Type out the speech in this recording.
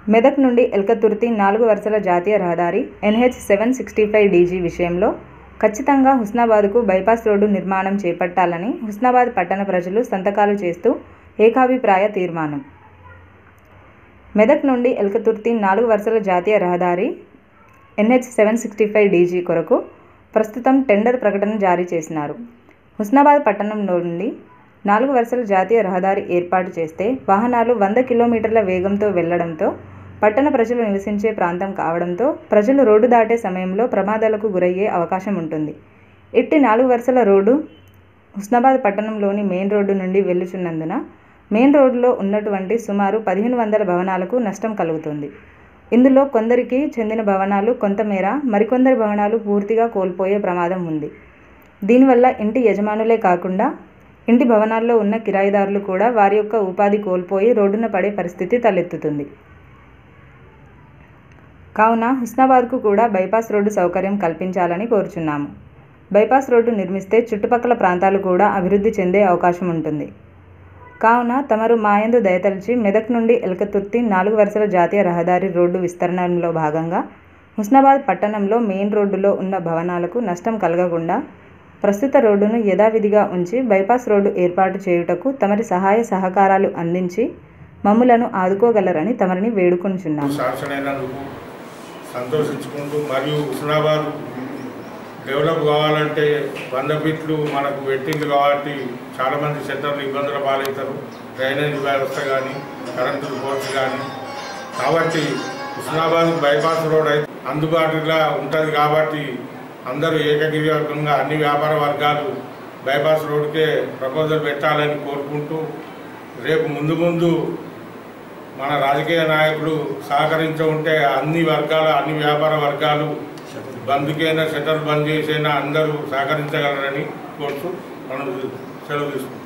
మెదక్ నుండి ఎల్కతుర్తి నాలుగు వరుసల జాతీయ రహదారి NH seven sixty five DG విషయంలో ఖచ్చితంగా హుస్నాబాద్కు బైపాస్ రోడ్డు నిర్మాణం చేపట్టాలని హుస్నాబాద్ పట్టణ ప్రజలు సంతకాలు చేస్తూ ఏకాభిప్రాయ తీర్మానం మెదక్ నుండి ఎల్కతుర్తి నాలుగు వరుసల జాతీయ రహదారి NH seven sixty five DG కొరకు ప్రస్తుతం టెండర్ ప్రకటన జారీ చేసినారు హుస్నాబాద్ పట్టణంలో నుండి నాలుగు వరుసల జాతీయ రహదారి ఏర్పాటు చేస్తే వాహనాలు వంద కిలోమీటర్ల వేగంతో వెళ్లడంతో పట్టణ ప్రజలు నివసించే ప్రాంతం కావడంతో ప్రజలు రోడ్డు దాటే సమయంలో ప్రమాదాలకు గురయ్యే అవకాశం ఉంటుంది ఇట్టి నాలుగు వరుసల రోడ్డు హుస్నాబాద్ పట్టణంలోని మెయిన్ రోడ్డు నుండి వెళ్ళుచున్నందున మెయిన్ రోడ్డులో ఉన్నటువంటి సుమారు పదిహేను వందల భవనాలకు నష్టం కలుగుతుంది ఇందులో కొందరికి చెందిన భవనాలు కొంతమేర మరికొందరి భవనాలు పూర్తిగా కోల్పోయే ప్రమాదం ఉంది దీనివల్ల ఇంటి యజమానులే కాకుండా ఇంటి భవనాల్లో ఉన్న కిరాయిదారులు కూడా వారి యొక్క ఉపాధి కోల్పోయి రోడ్డున పడే పరిస్థితి తలెత్తుతుంది కావున హుస్నాబాద్కు కూడా బైపాస్ రోడ్డు సౌకర్యం కల్పించాలని కోరుచున్నాము బైపాస్ రోడ్డు నిర్మిస్తే చుట్టుపక్కల ప్రాంతాలు కూడా అభివృద్ధి చెందే అవకాశం ఉంటుంది కావున తమరు మాయందు దయతలిచి మెదక్ నుండి ఎల్కతుర్తి నాలుగు వరుసల జాతీయ రహదారి రోడ్డు విస్తరణలో భాగంగా హుస్నాబాద్ పట్టణంలో మెయిన్ రోడ్డులో ఉన్న భవనాలకు నష్టం కలగకుండా ప్రస్తుత రోడ్డును యథావిధిగా ఉంచి బైపాస్ రోడ్డు ఏర్పాటు చేయుటకు తమరి సహాయ సహకారాలు అందించి మమ్ములను ఆదుకోగలరని తమరిని వేడుకొంచున్నాము శాంక్షన్ అయినందుకు సంతోషించుకుంటూ మరియు హుస్నాబాద్ డెవలప్ కావాలంటే వంద ఫీట్లు మనకు పెట్టింది కాబట్టి చాలామంది సెంటర్లు ఇబ్బందుల పాలవుతారు డ్రైనేజ్ వ్యవస్థ కానీ కరెంటు పోర్ట్స్ కానీ కాబట్టి హుస్నాబాద్ బైపాస్ రోడ్ అయితే అందుబాటులో ఉంటుంది కాబట్టి అందరూ ఏకగ్రీవంగా అన్ని వ్యాపార వర్గాలు బైపాస్ రోడ్కే ప్రపోజల్ పెట్టాలని కోరుకుంటూ రేపు ముందు ముందు మన రాజకీయ నాయకులు సహకరించ ఉంటే అన్ని వర్గాల అన్ని వ్యాపార వర్గాలు బంద్కైనా షట్టర్ బంద్ చేసైనా అందరూ సహకరించగలరని కోరుతూ మనం సెలవు తీసుకుంటాం